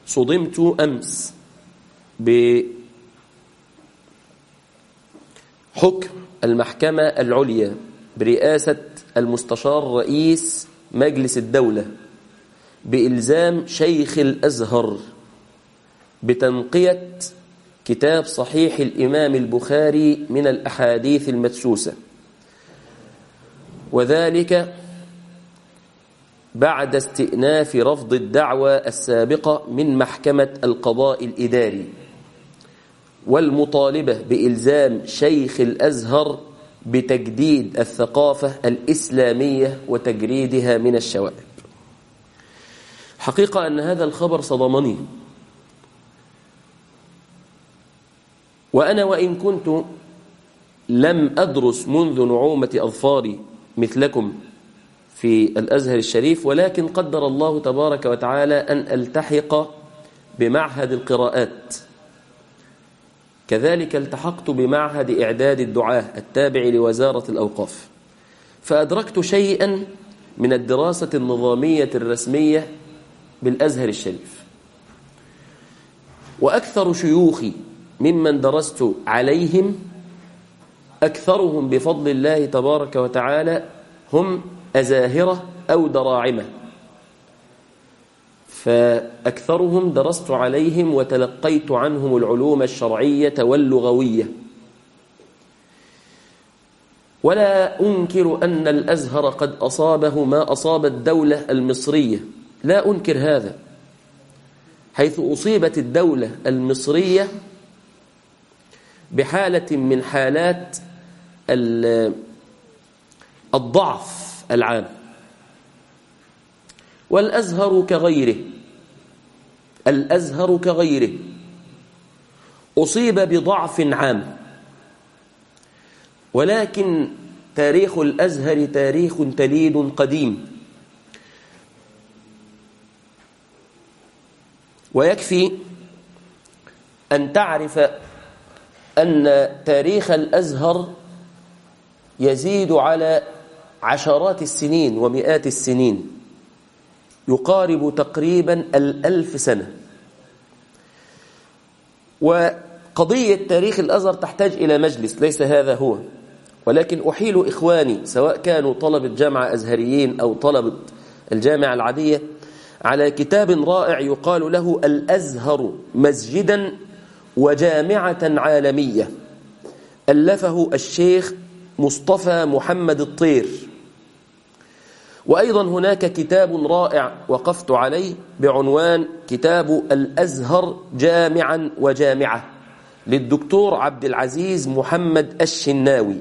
صدمت أمس بحكم المحكمة العليا برئاسة المستشار رئيس مجلس الدولة بإلزام شيخ الأزهر بتنقية كتاب صحيح الإمام البخاري من الأحاديث المدسوسة وذلك بعد استئناف رفض الدعوى السابقة من محكمة القضاء الإداري والمطالبة بإلزام شيخ الأزهر بتجديد الثقافة الإسلامية وتجريدها من الشوائب حقيقة أن هذا الخبر صدمني وأنا وإن كنت لم أدرس منذ نعومة أظفاري مثلكم في الأزهر الشريف ولكن قدر الله تبارك وتعالى أن ألتحق بمعهد القراءات كذلك التحقت بمعهد إعداد الدعاة التابع لوزارة الأوقاف فأدركت شيئا من الدراسة النظامية الرسمية بالأزهر الشريف وأكثر شيوخي ممن درست عليهم أكثرهم بفضل الله تبارك وتعالى هم أزاهرة أو دراعمة فأكثرهم درست عليهم وتلقيت عنهم العلوم الشرعية واللغوية ولا أنكر أن الأزهر قد أصابه ما أصاب الدولة المصرية لا أنكر هذا حيث أصيبت الدولة المصرية بحالة من حالات الضعف العام والأزهر كغيره الأزهر كغيره أصيب بضعف عام ولكن تاريخ الأزهر تاريخ تليد قديم ويكفي أن تعرف أن تاريخ الأزهر يزيد على عشرات السنين ومئات السنين يقارب تقريبا الألف سنة وقضية تاريخ الأزهر تحتاج إلى مجلس ليس هذا هو ولكن أحيل إخواني سواء كانوا طلبة جامعة أزهريين أو طلبة الجامعة العادية على كتاب رائع يقال له الأزهر مسجدا وجامعة عالمية ألفه الشيخ مصطفى محمد الطير وأيضا هناك كتاب رائع وقفت عليه بعنوان كتاب الأزهر جامعا وجامعة للدكتور عبد العزيز محمد الشناوي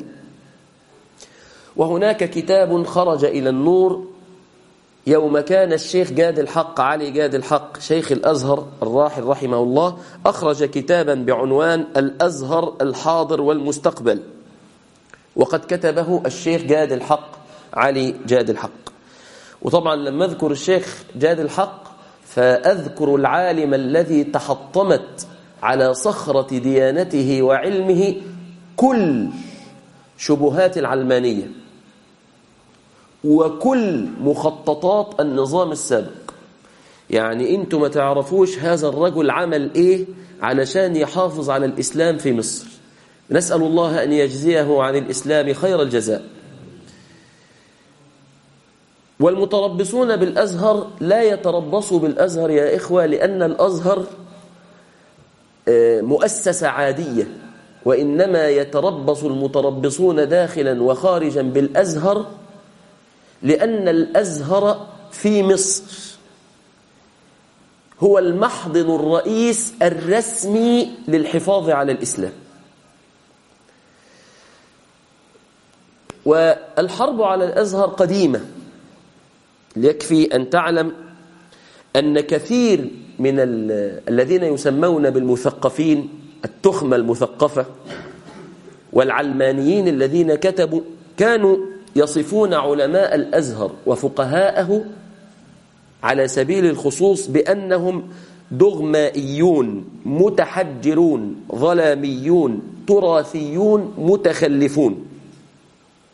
وهناك كتاب خرج إلى النور يوم كان الشيخ جاد الحق علي جاد الحق شيخ الأزهر الراحل رحمه الله أخرج كتابا بعنوان الأزهر الحاضر والمستقبل وقد كتبه الشيخ جاد الحق علي جاد الحق وطبعا لما أذكر الشيخ جاد الحق فأذكر العالم الذي تحطمت على صخرة ديانته وعلمه كل شبهات العلمانية وكل مخططات النظام السابق يعني انتم ما تعرفوش هذا الرجل عمل ايه علشان يحافظ على الإسلام في مصر نسأل الله أن يجزيه عن الإسلام خير الجزاء والمتربصون بالأزهر لا يتربصوا بالأزهر يا إخوة لأن الأزهر مؤسسة عادية وإنما يتربص المتربصون داخلا وخارجا بالأزهر لأن الأزهر في مصر هو المحضن الرئيس الرسمي للحفاظ على الإسلام والحرب على الأزهر قديمة يكفي أن تعلم أن كثير من الذين يسمون بالمثقفين التخمة المثقفة والعلمانيين الذين كتبوا كانوا يصفون علماء الأزهر وفقهاءه على سبيل الخصوص بأنهم دغمائيون متحجرون ظلاميون تراثيون متخلفون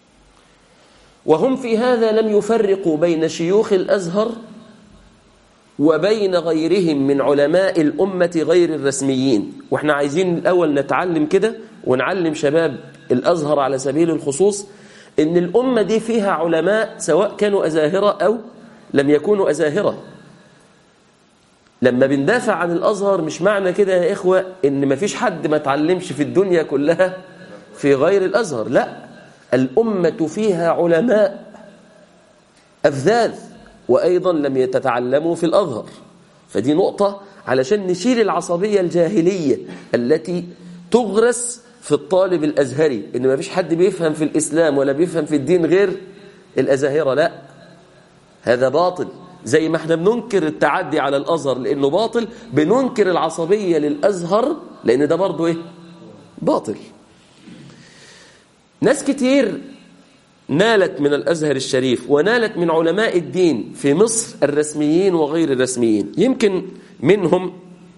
وهم في هذا لم يفرقوا بين شيوخ الأزهر وبين غيرهم من علماء الأمة غير الرسميين وإحنا عايزين الأول نتعلم كده ونعلم شباب الأزهر على سبيل الخصوص إن الأمة دي فيها علماء سواء كانوا أزاهرة أو لم يكونوا أزاهرة لما بندافع عن الأزهر مش معنى كده يا إخوة إن مفيش حد ما تعلمش في الدنيا كلها في غير الأزهر لا الأمة فيها علماء أفذاذ وأيضا لم يتتعلموا في الأزهر فدي نقطة علشان نشيل العصبية الجاهلية التي تغرس في الطالب الأزهري إن ما فيش حد بيفهم في الإسلام ولا بيفهم في الدين غير الأزاهرة لا هذا باطل زي ما احنا بننكر التعدي على الأزهر لأنه باطل بننكر العصبية للأزهر لأن ده برضه إيه باطل ناس كتير نالت من الأزهر الشريف ونالت من علماء الدين في مصر الرسميين وغير الرسميين يمكن منهم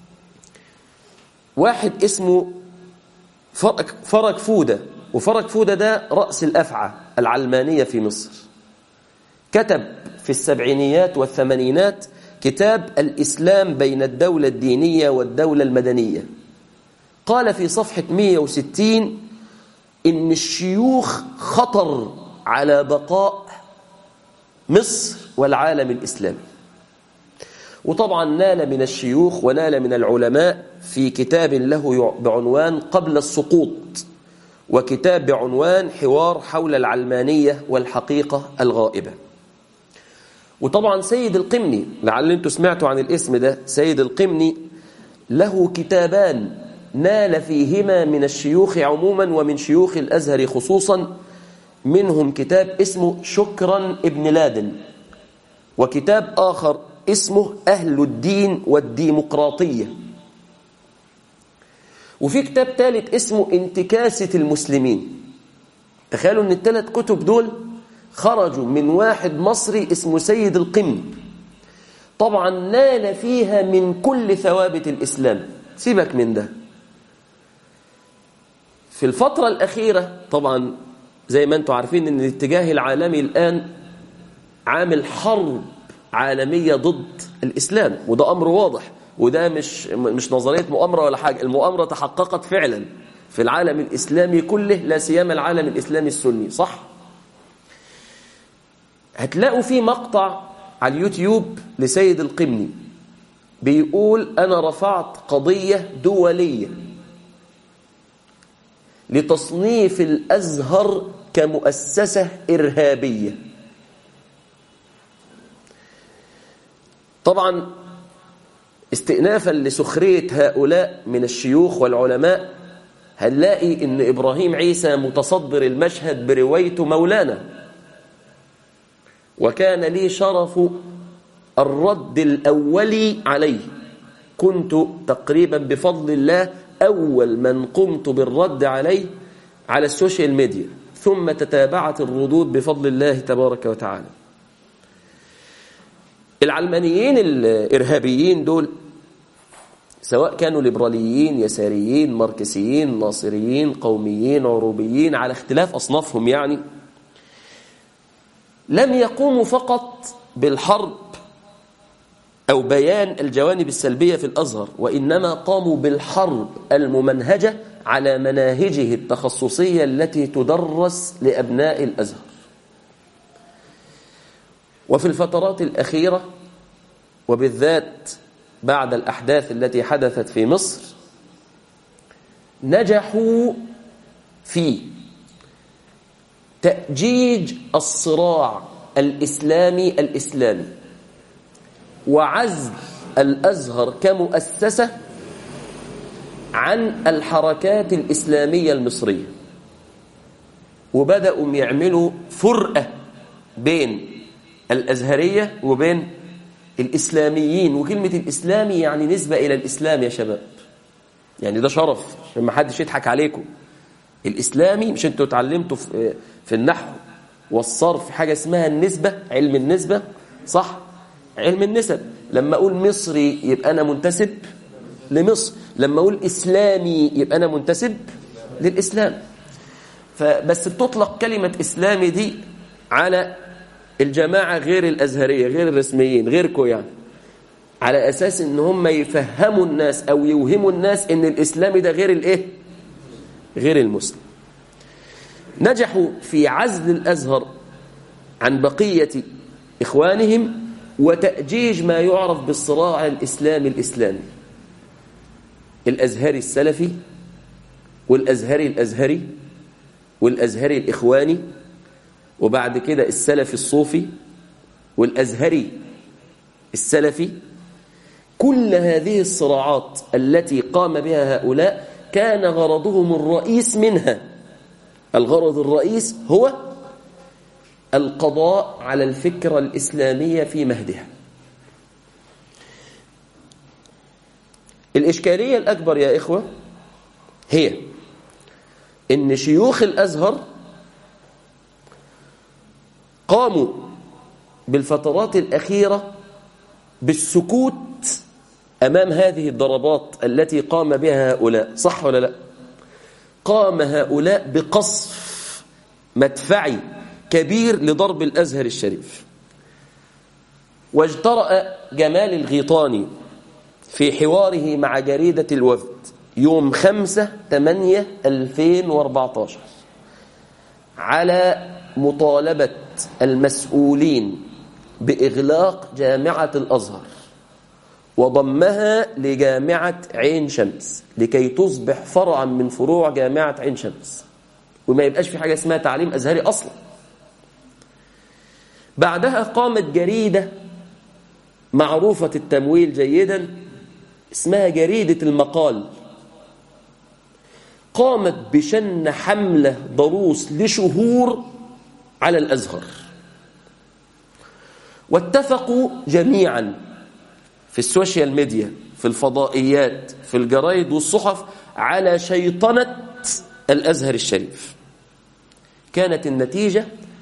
واحد اسمه فرج فودة وفرج فودة ده رأس الأفعى العلمانية في مصر كتب في السبعينيات والثمانينات كتاب الإسلام بين الدولة الدينية والدولة المدنية قال في صفحة 160 إن الشيوخ خطر على بقاء مصر والعالم الإسلامي وطبعا نال من الشيوخ ونال من العلماء في كتاب له بعنوان قبل السقوط وكتاب بعنوان حوار حول العلمانية والحقيقة الغائبة وطبعا سيد القمني لعل انتم سمعتوا عن الاسم ده سيد القمني له كتابان نال فيهما من الشيوخ عموما ومن شيوخ الأزهر خصوصا منهم كتاب اسمه شكرا ابن لادن وكتاب آخر اسمه أهل الدين والديمقراطية وفي كتاب ثالث اسمه انتكاسة المسلمين تخيلوا ان الثلاث كتب دول خرجوا من واحد مصري اسمه سيد القم طبعا نال فيها من كل ثوابت الإسلام سيبك من ده في الفترة الأخيرة طبعا زي ما انتم عارفين ان الاتجاه العالمي الآن عامل حرب عالمية ضد الإسلام وده أمر واضح وده مش مش نظرية مؤامرة ولا حاجة المؤامرة تحققت فعلا في العالم الإسلامي كله لا سيما العالم الإسلامي السني صح؟ هتلاقوا في مقطع على اليوتيوب لسيد القمني بيقول أنا رفعت قضية دولية لتصنيف الأزهر كمؤسسة إرهابية طبعا استئنافا لسخرية هؤلاء من الشيوخ والعلماء هنلاقي ان إبراهيم عيسى متصدر المشهد بروايته مولانا وكان لي شرف الرد الأولي عليه كنت تقريبا بفضل الله أول من قمت بالرد عليه على السوشيال ميديا ثم تتابعت الردود بفضل الله تبارك وتعالى العلمانيين الإرهابيين دول سواء كانوا ليبراليين يساريين ماركسيين ناصريين قوميين عروبيين على اختلاف أصنافهم يعني لم يقوموا فقط بالحرب أو بيان الجوانب السلبية في الأزهر وإنما قاموا بالحرب الممنهجة على مناهجه التخصصية التي تدرس لأبناء الأزهر وفي الفترات الأخيرة وبالذات بعد الأحداث التي حدثت في مصر نجحوا في تأجيج الصراع الإسلامي الإسلامي وعزل الأزهر كمؤسسة عن الحركات الإسلامية المصرية وبدأوا يعملوا فرقة بين الأزهرية وبين الإسلاميين وكلمة الإسلامي يعني نسبة إلى الإسلام يا شباب يعني ده شرف عشان ما حدش يضحك عليكم الإسلامي مش انتوا اتعلمتوا في, في النحو والصرف حاجة اسمها النسبة علم النسبة صح علم النسب لما أقول مصري يبقى أنا منتسب لمصر لما أقول إسلامي يبقى أنا منتسب للإسلام فبس بتطلق كلمة إسلامي دي على الجماعة غير الأزهرية غير الرسميين غيركم يعني على أساس إن هم يفهموا الناس أو يوهموا الناس إن الإسلام ده غير الإيه؟ غير المسلم نجحوا في عزل الأزهر عن بقية إخوانهم وتأجيج ما يعرف بالصراع الإسلامي الإسلامي الأزهري السلفي والأزهري الأزهري والأزهري الإخواني وبعد كده السلفي الصوفي والأزهري السلفي كل هذه الصراعات التي قام بها هؤلاء كان غرضهم الرئيس منها الغرض الرئيس هو القضاء على الفكرة الإسلامية في مهدها الإشكالية الأكبر يا إخوة هي إن شيوخ الأزهر قاموا بالفترات الأخيرة بالسكوت أمام هذه الضربات التي قام بها هؤلاء صح ولا لا قام هؤلاء بقصف مدفعي كبير لضرب الأزهر الشريف واجترأ جمال الغيطاني في حواره مع جريدة الوفد يوم 5 8 2014 على مطالبة المسؤولين بإغلاق جامعة الأزهر وضمها لجامعة عين شمس لكي تصبح فرعا من فروع جامعة عين شمس وما يبقاش في حاجة اسمها تعليم أزهري أصلا بعدها قامت جريدة معروفة التمويل جيدا اسمها جريدة المقال قامت بشن حملة ضروس لشهور على الأزهر واتفقوا جميعا في السوشيال ميديا في الفضائيات في الجرايد والصحف على شيطنة الأزهر الشريف كانت النتيجة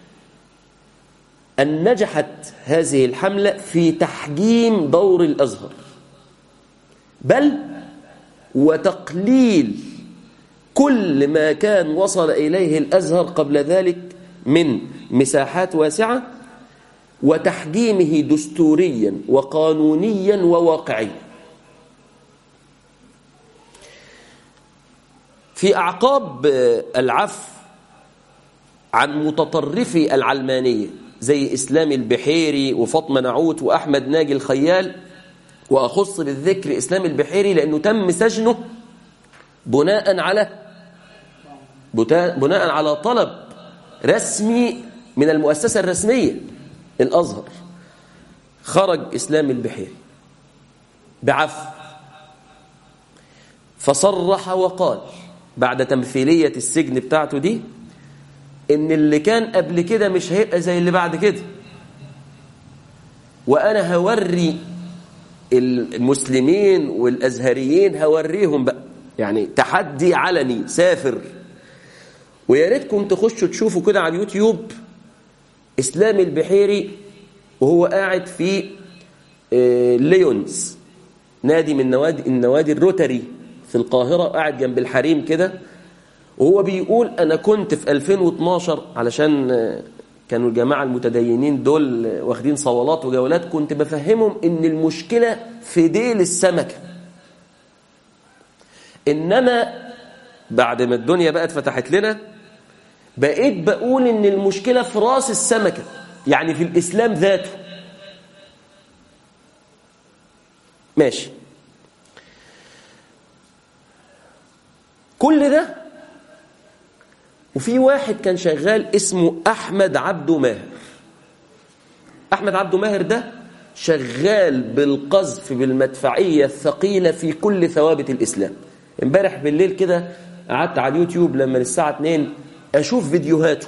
أن نجحت هذه الحملة في تحجيم دور الأزهر بل وتقليل كل ما كان وصل إليه الأزهر قبل ذلك من مساحات واسعة وتحجيمه دستوريا وقانونيا وواقعيا في أعقاب العفو عن متطرفي العلمانية زي إسلام البحيري وفاطمة نعوت وأحمد ناجي الخيال وأخص بالذكر إسلام البحيري لأنه تم سجنه بناء على بناء على طلب رسمي من المؤسسة الرسمية الأزهر خرج إسلام البحيري بعفو فصرح وقال بعد تمثيلية السجن بتاعته دي ان اللي كان قبل كده مش هيبقى زي اللي بعد كده وانا هوري المسلمين والازهريين هوريهم بقى يعني تحدي علني سافر ويا ريتكم تخشوا تشوفوا كده على اليوتيوب اسلام البحيري وهو قاعد في ليونز نادي من نوادي النوادي الروتري في القاهرة قاعد جنب الحريم كده وهو بيقول أنا كنت في 2012 علشان كانوا الجماعة المتدينين دول واخدين صوالات وجولات كنت بفهمهم إن المشكلة في ديل السمكة إنما بعد ما الدنيا بقت فتحت لنا بقيت بقول إن المشكلة في راس السمكة يعني في الإسلام ذاته ماشي كل ده وفي واحد كان شغال اسمه أحمد عبده ماهر أحمد عبده ماهر ده شغال بالقذف بالمدفعية الثقيلة في كل ثوابت الإسلام امبارح بالليل كده قعدت على اليوتيوب لما الساعة 2 أشوف فيديوهاته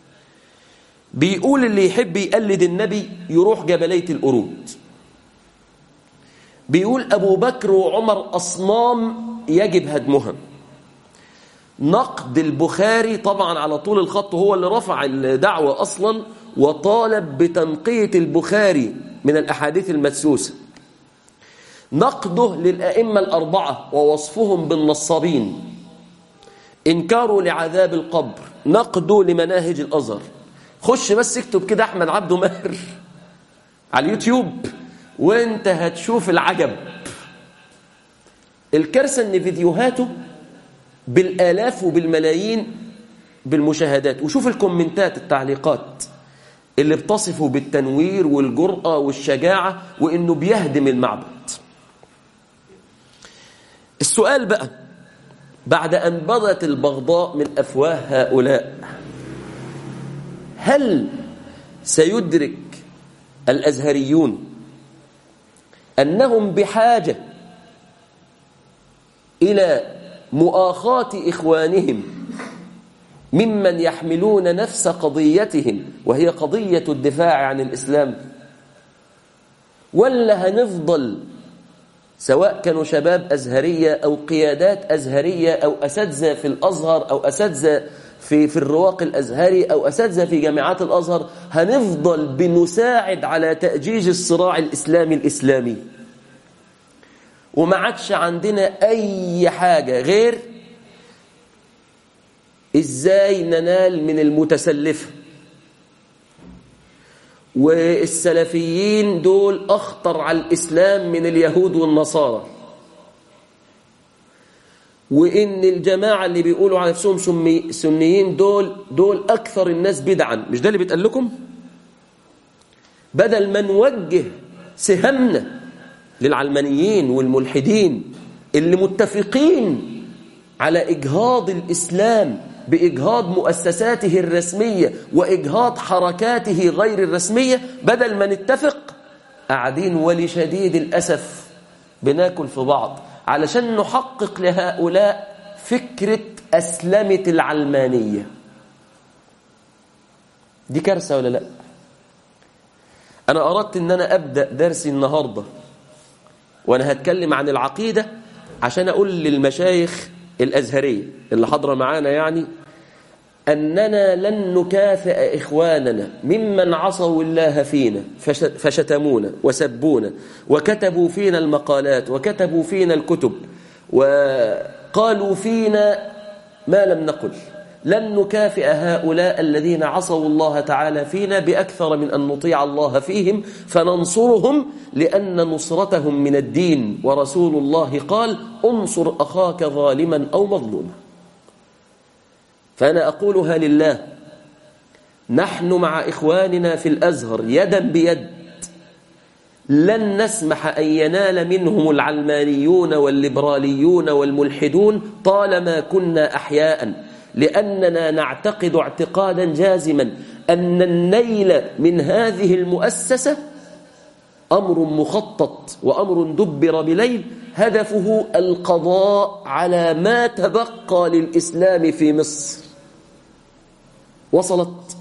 بيقول اللي يحب يقلد النبي يروح جبلية القرود بيقول أبو بكر وعمر أصنام يجب هدمها نقد البخاري طبعا على طول الخط هو اللي رفع الدعوة أصلا وطالب بتنقية البخاري من الأحاديث المدسوسة نقده للأئمة الأربعة ووصفهم بالنصابين إنكاره لعذاب القبر نقده لمناهج الأزهر خش بس اكتب كده أحمد عبده ماهر على اليوتيوب وانت هتشوف العجب الكارثة ان فيديوهاته بالآلاف وبالملايين بالمشاهدات وشوف الكومنتات التعليقات اللي بتصفه بالتنوير والجرأة والشجاعة وإنه بيهدم المعبد السؤال بقى بعد أن بدت البغضاء من أفواه هؤلاء هل سيدرك الأزهريون أنهم بحاجة إلى مؤاخاة إخوانهم ممن يحملون نفس قضيتهم وهي قضية الدفاع عن الإسلام ولا هنفضل سواء كانوا شباب أزهرية أو قيادات أزهرية أو أساتذة في الأزهر أو أساتذة في في الرواق الأزهري أو أساتذة في جامعات الأزهر هنفضل بنساعد على تأجيج الصراع الإسلامي الإسلامي وما عادش عندنا أي حاجة غير إزاي ننال من المتسلفة والسلفيين دول أخطر على الإسلام من اليهود والنصارى وإن الجماعة اللي بيقولوا على نفسهم سنيين دول دول أكثر الناس بدعا مش ده اللي بيتقال لكم بدل ما نوجه سهمنا للعلمانيين والملحدين اللي متفقين على إجهاض الإسلام بإجهاض مؤسساته الرسمية وإجهاض حركاته غير الرسمية بدل ما نتفق قاعدين ولشديد الأسف بناكل في بعض علشان نحقق لهؤلاء فكرة أسلمة العلمانية دي كارثة ولا لا أنا أردت أن أنا أبدأ درسي النهاردة وأنا هتكلم عن العقيدة عشان أقول للمشايخ الأزهرية اللي حضر معانا يعني أننا لن نكافئ إخواننا ممن عصوا الله فينا فشتمونا وسبونا وكتبوا فينا المقالات وكتبوا فينا الكتب وقالوا فينا ما لم نقل لن نكافئ هؤلاء الذين عصوا الله تعالى فينا بأكثر من أن نطيع الله فيهم فننصرهم لأن نصرتهم من الدين ورسول الله قال انصر أخاك ظالما أو مظلوما فأنا أقولها لله نحن مع إخواننا في الأزهر يدا بيد لن نسمح أن ينال منهم العلمانيون والليبراليون والملحدون طالما كنا أحياء لأننا نعتقد اعتقادا جازما أن النيل من هذه المؤسسة أمر مخطط وأمر دبر بليل هدفه القضاء على ما تبقى للإسلام في مصر وصلت